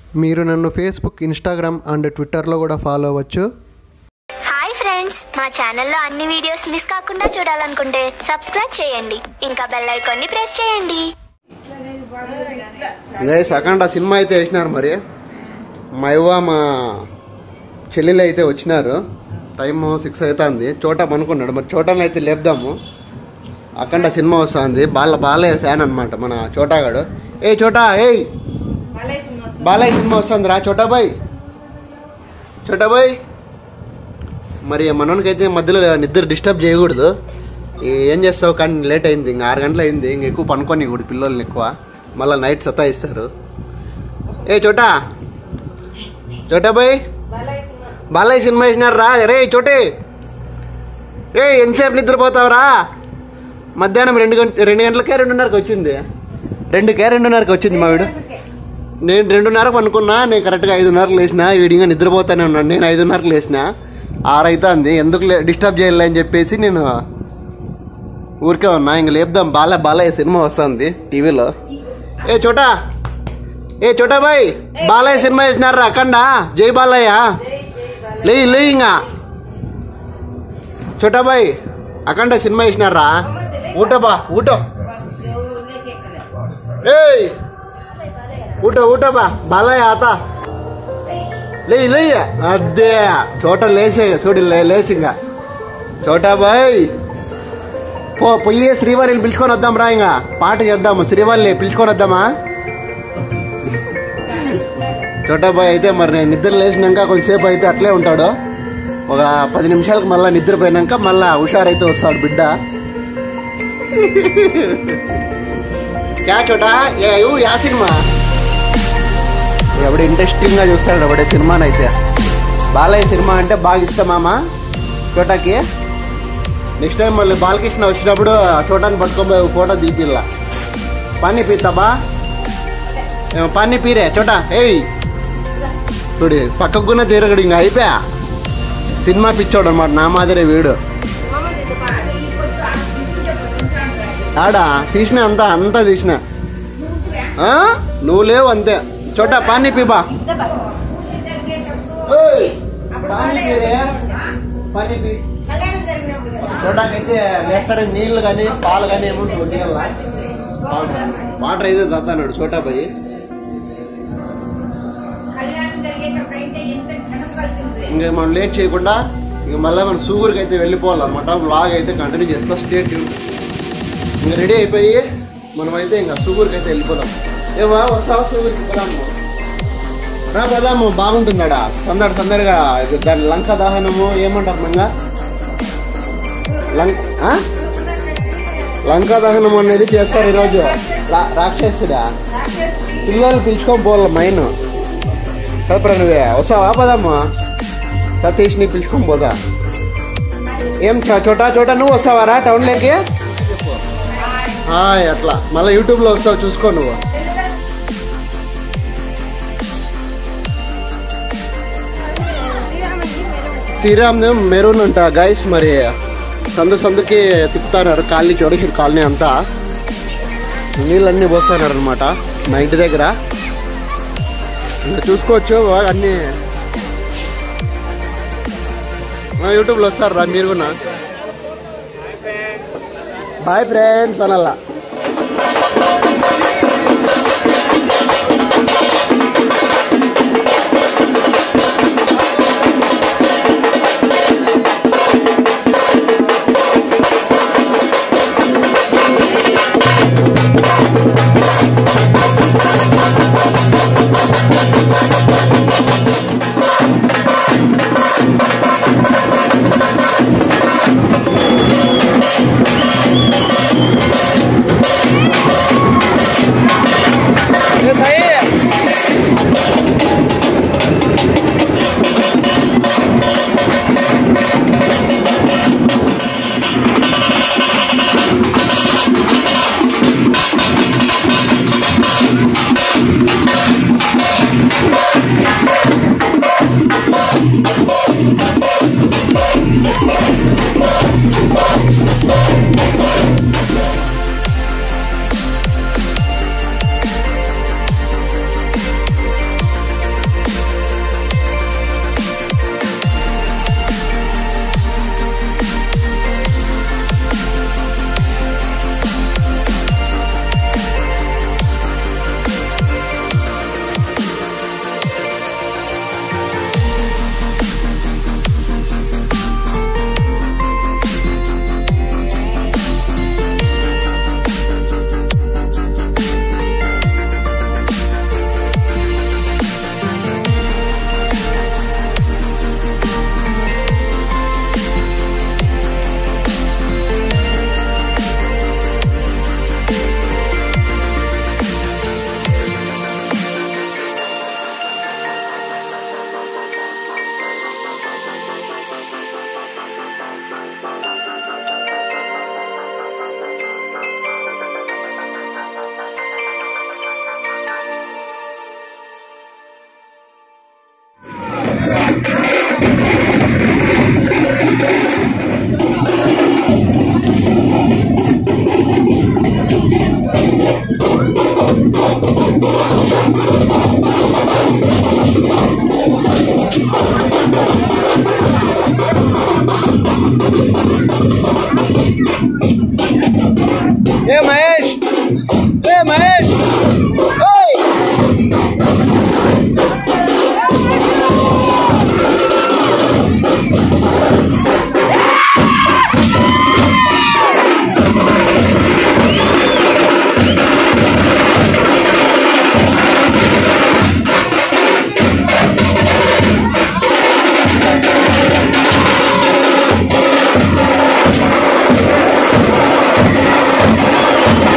మీరు నన్ను Facebook Instagram and ట్విట్టర్లో కూడా ఫాలో అవ్వచ్చు హాయ్ ఫ్రెండ్స్ మా ఛానల్లో అన్ని వీడియోస్ మిస్ కాకుండా చూడాలనుకుంటే సబ్స్క్రైబ్ చేయండి ఇంకా బెల్ ఐకాన్ని ప్రెస్ చేయండి గైస్ అఖండ సినిమా అయితే వేసినారు మరి మా ఇవ్వ మా చెల్లెలు అయితే వచ్చినారు టైం సిక్స్ అవుతుంది చోట పనుకున్నాడు మరి చోటని అయితే లేపుదాము అఖండ సినిమా వస్తుంది బాల బాలయ్య ఫ్యాన్ అనమాట మన చోటాగాడు ఏ చోటా ఏయ్ బాలయ్య సినిమా వస్తుంది రా చోటా బాయ్ చోటా బాయ్ మరి మనోనికైతే మధ్యలో నిద్ర డిస్టర్బ్ చేయకూడదు ఈ- ఏం చేస్తావు కానీ లేట్ అయింది ఇంకా ఆరు గంటలు అయింది ఇంక ఎక్కువ పనుకొని కూడా పిల్లల్ని ఎక్కువ మళ్ళీ నైట్ సతాయిస్తారు ఏ చోటా చోటా బాయ్ బాలయ్య సినిమా వేసినారు రా రే చోటే రే ఎంతసేపు నిద్రపోతావురా మధ్యాహ్నం రెండు గంట రెండు గంటలకే రెండున్నరకు వచ్చింది రెండుకే రెండున్నరకు వచ్చింది మా వీడు నేను రెండున్నరకు అనుకున్నా నేను కరెక్ట్గా ఐదున్నరకు లేచిన వీడిగా నిద్రపోతానే ఉన్నాను నేను ఐదున్నరకు లేచిన ఆరు అవుతుంది ఎందుకు డిస్టర్బ్ చేయాలి అని చెప్పేసి నేను ఊరికే ఉన్నా ఇంక లేపుదాం బాల బాలయ్య సినిమా వస్తుంది టీవీలో ఏ చోటా ఏ చోటా బాయ్ బాలయ్య సినిమా వేసినారా అఖండ జై బాలయ్య లే లే ఇంకా చోటా బాయ్ అఖండ సినిమా వేసినారా ఊటో బా ఊటో ఏయ్ ఊటో ఊటో బా బాలయ్య ఆత లే లే అదే చోట లేసే చూడు లే లేసి ఇంకా చోటా బాయ్ పో పొయ్యి శ్రీవారిని పిలుచుకొని వద్దాం రా ఇంకా పాట చేద్దాము శ్రీవారిని పిలుచుకొని వద్దామా చోటాబాయ్ అయితే మరి నేను నిద్ర లేచినాక కొంచెంసేపు అయితే అట్లే ఉంటాడు ఒక పది నిమిషాలకు మళ్ళా నిద్రపోయినాక మళ్ళా హుషారైతే వస్తాడు బిడ్డ క్యా చోటా ఏ ఇవ్వు, యా సినిమా ఎవడు ఇంట్రెస్టింగ్ గా చూస్తాడు ఎవడే సినిమానైతే బాలయ్య సినిమా అంటే బాగా ఇష్టమామా చోటాకి నెక్స్ట్ టైం మళ్ళీ బాలకృష్ణ వచ్చినప్పుడు చోటాన్ని పట్టుకొని పోయి ఫోటో తీపిల్లా పానీ పీతాబా ఏమో పానీ పీరే చోటా ఏయ్ చూడు పక్కకున్న తిరగడు ఇంకా అయిపోయా సినిమా పిచ్చోడు అనమాట నా మాదిరే వీడు ఆడా తీసిన అంతా అంతా తీసిన ఆ? నువ్వు లేవు అంతే చోటా పానీ పీబా ఏయ్, పానీ పీరే పానీ పీ చూడడానికైతే వేస్తారని నీళ్లు కానీ పాలు కానీ ఏముంటుంది వడ్డీగల్లా వాటర్ అయితే దత్తాడు చోటా పోయి ఇంకా మనం లేట్ చేయకుండా ఇంక మళ్ళీ మనం సూగూరుకి అయితే వెళ్ళిపోవాలన్నమాట వ్లాగ్ అయితే కంటిన్యూ చేస్తా స్టేట్ ఇంకా రెడీ అయిపోయి మనమైతే ఇంకా సూగూరుకి అయితే వెళ్ళిపోదాం ఏమా వస్తావా సూగూరుకి పోదాము రా పోదాము బాగుంటుందాడా సందడి సందడిగా ఇది దాని లంక దహనము ఏమంటారు మంగా లంక ఆ? లంకా దహనం అనేది చేస్తారు ఈరోజు రా- రాక్షసుడా పిల్లల్ని పిలుచుకొని పోవాలి మైన్ చెప్పరా నువ్వే వస్తావా పదమ్మా సతీష్ని పిలుచుకొని పోదా ఏం చ- చోటా చోటా నువ్వు వస్తావారా టౌన్లోకి హాయ్ అట్లా మళ్ళీ యూట్యూబ్లో వస్తావు చూసుకో నువ్వు శ్రీరామ్ మెరూన్ అంట గైస్ మరి సందు సందుకి తిప్పుతున్నారు కాలనీ చోడేశ్వరి కాలనీ అంతా నీళ్ళన్నీ పోస్తున్నారు అనమాట మా ఇంటి దగ్గర ఇంకా చూసుకోవచ్చు బాగా అన్ని మా యూట్యూబ్లో వస్తారు రా మీరు కూడా బాయ్ ఫ్రెండ్స్ అనల్లా ఏ మహేష్ ఏ మహేష్ ఓయ్ ఆ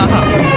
ఆహా